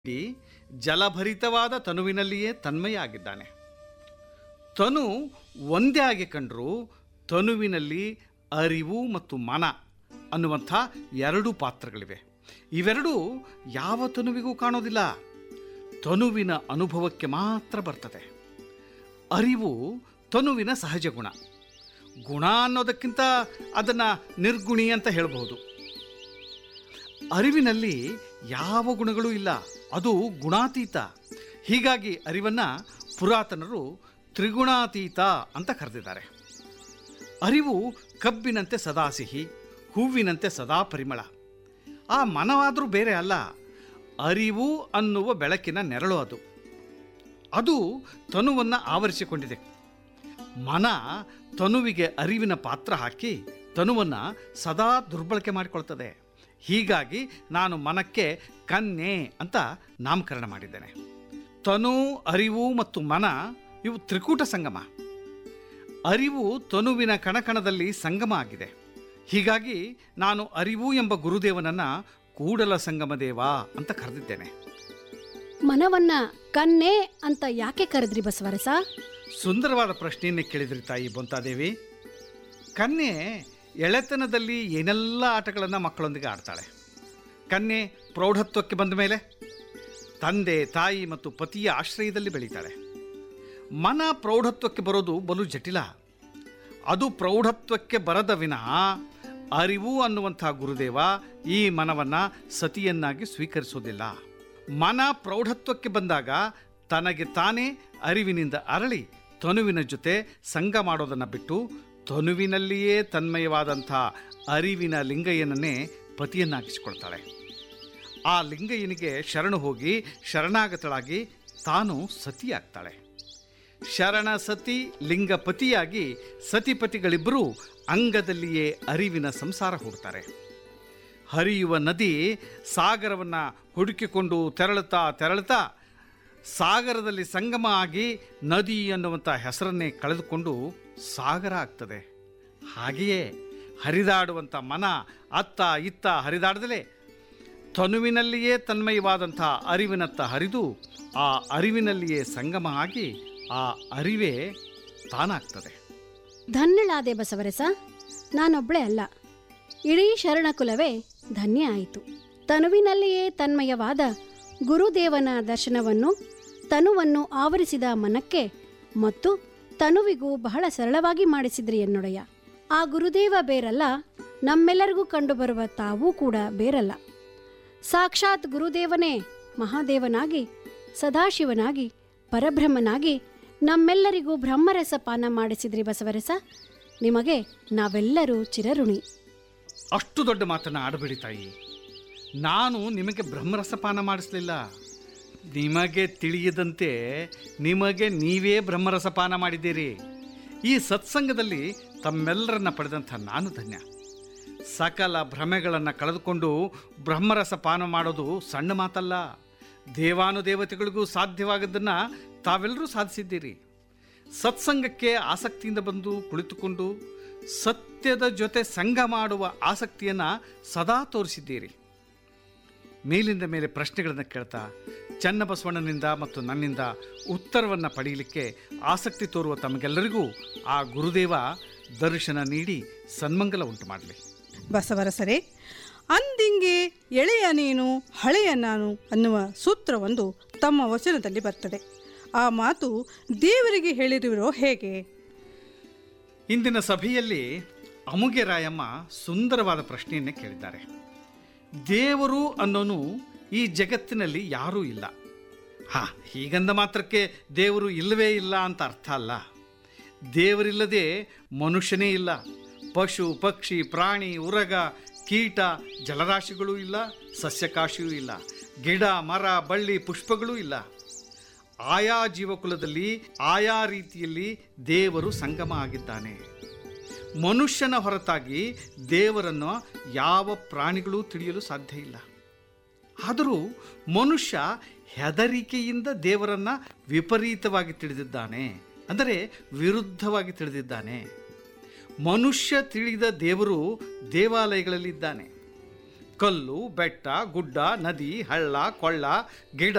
ಇಡೀ ಜಲಭರಿತವಾದ ತನುವಿನಲ್ಲಿಯೇ ತನ್ಮಯ ಆಗಿದ್ದಾನೆ ತನು ಒಂದೇ ಆಗಿ ಕಂಡರೂ ತನುವಿನಲ್ಲಿ ಅರಿವು ಮತ್ತು ಮನ ಅನ್ನುವಂಥ ಎರಡು ಪಾತ್ರಗಳಿವೆ ಇವೆರಡೂ ಯಾವ ತನುವಿಗೂ ಕಾಣೋದಿಲ್ಲ ತನುವಿನ ಅನುಭವಕ್ಕೆ ಮಾತ್ರ ಬರ್ತದೆ ಅರಿವು ತನುವಿನ ಸಹಜ ಗುಣ ಗುಣ ಅನ್ನೋದಕ್ಕಿಂತ ಅದನ್ನು ನಿರ್ಗುಣಿ ಅಂತ ಹೇಳಬಹುದು ಅರಿವಿನಲ್ಲಿ ಯಾವ ಗುಣಗಳೂ ಇಲ್ಲ ಅದು ಗುಣಾತೀತ ಹೀಗಾಗಿ ಅರಿವನ್ನು ಪುರಾತನರು ತ್ರಿಗುಣಾತೀತ ಅಂತ ಕರೆದಿದ್ದಾರೆ ಅರಿವು ಕಬ್ಬಿನಂತೆ ಸದಾ ಸಿಹಿ ಹೂವಿನಂತೆ ಸದಾ ಪರಿಮಳ ಆ ಮನವಾದರೂ ಬೇರೆ ಅಲ್ಲ ಅರಿವು ಅನ್ನುವ ಬೆಳಕಿನ ನೆರಳು ಅದು ಅದು ತನುವನ್ನು ಆವರಿಸಿಕೊಂಡಿದೆ ಮನ ತನುವಿಗೆ ಅರಿವಿನ ಪಾತ್ರ ಹಾಕಿ ತನುವನ್ನು ಸದಾ ದುರ್ಬಳಕೆ ಮಾಡಿಕೊಳ್ತದೆ ಹೀಗಾಗಿ ನಾನು ಮನಕ್ಕೆ ಕನ್ಯೆ ಅಂತ ನಾಮಕರಣ ಮಾಡಿದ್ದೇನೆ ತನು ಅರಿವು ಮತ್ತು ಮನ ಇವು ತ್ರಿಕೂಟ ಸಂಗಮ ಅರಿವು ತನುವಿನ ಕಣಕಣದಲ್ಲಿ ಸಂಗಮ ಆಗಿದೆ ಹೀಗಾಗಿ ನಾನು ಅರಿವು ಎಂಬ ಗುರುದೇವನನ್ನ ಕೂಡಲ ಸಂಗಮ ದೇವ ಅಂತ ಕರೆದಿದ್ದೇನೆ ಮನವನ್ನ ಕನ್ನೆ ಅಂತ ಯಾಕೆ ಕರೆದ್ರಿ ಬಸವರಸ ಸುಂದರವಾದ ಪ್ರಶ್ನೆಯನ್ನೇ ಕೇಳಿದ್ರಿ ತಾಯಿ ಬೊಂತಾದೇವಿ ಕನ್ಯೆ ಎಳೆತನದಲ್ಲಿ ಏನೆಲ್ಲ ಆಟಗಳನ್ನು ಮಕ್ಕಳೊಂದಿಗೆ ಆಡ್ತಾಳೆ ಕನ್ಯೆ ಪ್ರೌಢತ್ವಕ್ಕೆ ಬಂದ ಮೇಲೆ ತಂದೆ ತಾಯಿ ಮತ್ತು ಪತಿಯ ಆಶ್ರಯದಲ್ಲಿ ಬೆಳೀತಾಳೆ ಮನ ಪ್ರೌಢತ್ವಕ್ಕೆ ಬರೋದು ಬಲು ಜಟಿಲ ಅದು ಪ್ರೌಢತ್ವಕ್ಕೆ ಬರದ ವಿನಃ ಅರಿವು ಅನ್ನುವಂಥ ಗುರುದೇವ ಈ ಮನವನ್ನು ಸತಿಯನ್ನಾಗಿ ಸ್ವೀಕರಿಸೋದಿಲ್ಲ ಮನ ಪ್ರೌಢತ್ವಕ್ಕೆ ಬಂದಾಗ ತನಗೆ ತಾನೇ ಅರಿವಿನಿಂದ ಅರಳಿ ತನುವಿನ ಜೊತೆ ಸಂಗ ಮಾಡೋದನ್ನು ಬಿಟ್ಟು ತನುವಿನಲ್ಲಿಯೇ ತನ್ಮಯವಾದಂಥ ಅರಿವಿನ ಲಿಂಗಯ್ಯನನ್ನೇ ಪತಿಯನ್ನಾಗಿಸಿಕೊಳ್ತಾಳೆ ಆ ಲಿಂಗಯ್ಯನಿಗೆ ಶರಣು ಹೋಗಿ ಶರಣಾಗತಳಾಗಿ ತಾನು ಸತಿಯಾಗ್ತಾಳೆ ಶರಣ ಸತಿ ಲಿಂಗಪತಿಯಾಗಿ ಸತಿಪತಿಗಳಿಬ್ಬರೂ ಅಂಗದಲ್ಲಿಯೇ ಅರಿವಿನ ಸಂಸಾರ ಹೂಡ್ತಾರೆ ಹರಿಯುವ ನದಿ ಸಾಗರವನ್ನು ಹುಡುಕಿಕೊಂಡು ತೆರಳುತ್ತಾ ತೆರಳುತ್ತಾ ಸಾಗರದಲ್ಲಿ ಸಂಗಮ ಆಗಿ ನದಿ ಅನ್ನುವಂಥ ಹೆಸರನ್ನೇ ಕಳೆದುಕೊಂಡು ಸಾಗರ ಆಗ್ತದೆ ಹಾಗೆಯೇ ಹರಿದಾಡುವಂಥ ಮನ ಅತ್ತ ಇತ್ತ ಹರಿದಾಡದಲೇ ತನುವಿನಲ್ಲಿಯೇ ತನ್ಮಯವಾದಂಥ ಅರಿವಿನತ್ತ ಹರಿದು ಆ ಅರಿವಿನಲ್ಲಿಯೇ ಸಂಗಮ ಆಗಿ ಆ ಅರಿವೇ ತಾನಾಗ್ತದೆ ಧನ್ಯಳಾದೆ ಬಸವರಸ ನಾನೊಬ್ಳೆ ಅಲ್ಲ ಇಡೀ ಶರಣಕುಲವೇ ಧನ್ಯ ಆಯಿತು ತನುವಿನಲ್ಲಿಯೇ ತನ್ಮಯವಾದ ಗುರುದೇವನ ದರ್ಶನವನ್ನು ತನುವನ್ನು ಆವರಿಸಿದ ಮನಕ್ಕೆ ಮತ್ತು ತನುವಿಗೂ ಬಹಳ ಸರಳವಾಗಿ ಮಾಡಿಸಿದ್ರಿ ಎನ್ನೊಡೆಯ ಆ ಗುರುದೇವ ಬೇರಲ್ಲ ನಮ್ಮೆಲ್ಲರಿಗೂ ಕಂಡುಬರುವ ತಾವೂ ಕೂಡ ಬೇರಲ್ಲ ಸಾಕ್ಷಾತ್ ಗುರುದೇವನೇ ಮಹಾದೇವನಾಗಿ ಸದಾಶಿವನಾಗಿ ಪರಬ್ರಹ್ಮನಾಗಿ ನಮ್ಮೆಲ್ಲರಿಗೂ ಬ್ರಹ್ಮರಸ ಪಾನ ಮಾಡಿಸಿದ್ರಿ ಬಸವರಸ ನಿಮಗೆ ನಾವೆಲ್ಲರೂ ಚಿರಋಣಿ ಅಷ್ಟು ದೊಡ್ಡ ಮಾತನ್ನು ಆಡಬೇಡಿ ತಾಯಿ ನಾನು ನಿಮಗೆ ಬ್ರಹ್ಮರಸಪಾನ ಮಾಡಿಸಲಿಲ್ಲ ನಿಮಗೆ ತಿಳಿಯದಂತೆ ನಿಮಗೆ ನೀವೇ ಬ್ರಹ್ಮರಸಪಾನ ಮಾಡಿದ್ದೀರಿ ಈ ಸತ್ಸಂಗದಲ್ಲಿ ತಮ್ಮೆಲ್ಲರನ್ನ ಪಡೆದಂಥ ನಾನು ಧನ್ಯ ಸಕಲ ಭ್ರಮೆಗಳನ್ನು ಕಳೆದುಕೊಂಡು ಬ್ರಹ್ಮರಸ ಪಾನ ಮಾಡೋದು ಸಣ್ಣ ಮಾತಲ್ಲ ದೇವಾನುದೇವತೆಗಳಿಗೂ ಸಾಧ್ಯವಾಗದ್ದನ್ನು ತಾವೆಲ್ಲರೂ ಸಾಧಿಸಿದ್ದೀರಿ ಸತ್ಸಂಗಕ್ಕೆ ಆಸಕ್ತಿಯಿಂದ ಬಂದು ಕುಳಿತುಕೊಂಡು ಸತ್ಯದ ಜೊತೆ ಸಂಘ ಮಾಡುವ ಆಸಕ್ತಿಯನ್ನು ಸದಾ ತೋರಿಸಿದ್ದೀರಿ ಮೇಲಿಂದ ಮೇಲೆ ಪ್ರಶ್ನೆಗಳನ್ನು ಕೇಳ್ತಾ ಚನ್ನಬಸವಣ್ಣನಿಂದ ಮತ್ತು ನನ್ನಿಂದ ಉತ್ತರವನ್ನು ಪಡೆಯಲಿಕ್ಕೆ ಆಸಕ್ತಿ ತೋರುವ ತಮಗೆಲ್ಲರಿಗೂ ಆ ಗುರುದೇವ ದರ್ಶನ ನೀಡಿ ಸನ್ಮಂಗಲ ಉಂಟು ಮಾಡಲಿ ಬಸವರಸರೇ ಅಂದಿಂಗೆ ಎಳೆಯ ನೀನು ಹಳೆಯ ನಾನು ಅನ್ನುವ ಸೂತ್ರವೊಂದು ತಮ್ಮ ವಚನದಲ್ಲಿ ಬರ್ತದೆ ಆ ಮಾತು ದೇವರಿಗೆ ಹೇಳಿರುವಿರೋ ಹೇಗೆ ಇಂದಿನ ಸಭೆಯಲ್ಲಿ ಅಮುಗೆ ರಾಯಮ್ಮ ಸುಂದರವಾದ ಪ್ರಶ್ನೆಯನ್ನೇ ಕೇಳಿದ್ದಾರೆ ದೇವರು ಅನ್ನೋನು ಈ ಜಗತ್ತಿನಲ್ಲಿ ಯಾರೂ ಇಲ್ಲ ಹಾ ಹೀಗಂದ ಮಾತ್ರಕ್ಕೆ ದೇವರು ಇಲ್ಲವೇ ಇಲ್ಲ ಅಂತ ಅರ್ಥ ಅಲ್ಲ ದೇವರಿಲ್ಲದೆ ಮನುಷ್ಯನೇ ಇಲ್ಲ ಪಶು ಪಕ್ಷಿ ಪ್ರಾಣಿ ಉರಗ ಕೀಟ ಜಲರಾಶಿಗಳೂ ಇಲ್ಲ ಸಸ್ಯಕಾಶಿಯೂ ಇಲ್ಲ ಗಿಡ ಮರ ಬಳ್ಳಿ ಪುಷ್ಪಗಳೂ ಇಲ್ಲ ಆಯಾ ಜೀವಕುಲದಲ್ಲಿ ಆಯಾ ರೀತಿಯಲ್ಲಿ ದೇವರು ಸಂಗಮ ಆಗಿದ್ದಾನೆ ಮನುಷ್ಯನ ಹೊರತಾಗಿ ದೇವರನ್ನು ಯಾವ ಪ್ರಾಣಿಗಳೂ ತಿಳಿಯಲು ಸಾಧ್ಯ ಇಲ್ಲ ಆದರೂ ಮನುಷ್ಯ ಹೆದರಿಕೆಯಿಂದ ದೇವರನ್ನ ವಿಪರೀತವಾಗಿ ತಿಳಿದಿದ್ದಾನೆ ಅಂದರೆ ವಿರುದ್ಧವಾಗಿ ತಿಳಿದಿದ್ದಾನೆ ಮನುಷ್ಯ ತಿಳಿದ ದೇವರು ದೇವಾಲಯಗಳಲ್ಲಿದ್ದಾನೆ ಕಲ್ಲು ಬೆಟ್ಟ ಗುಡ್ಡ ನದಿ ಹಳ್ಳ ಕೊಳ್ಳ ಗಿಡ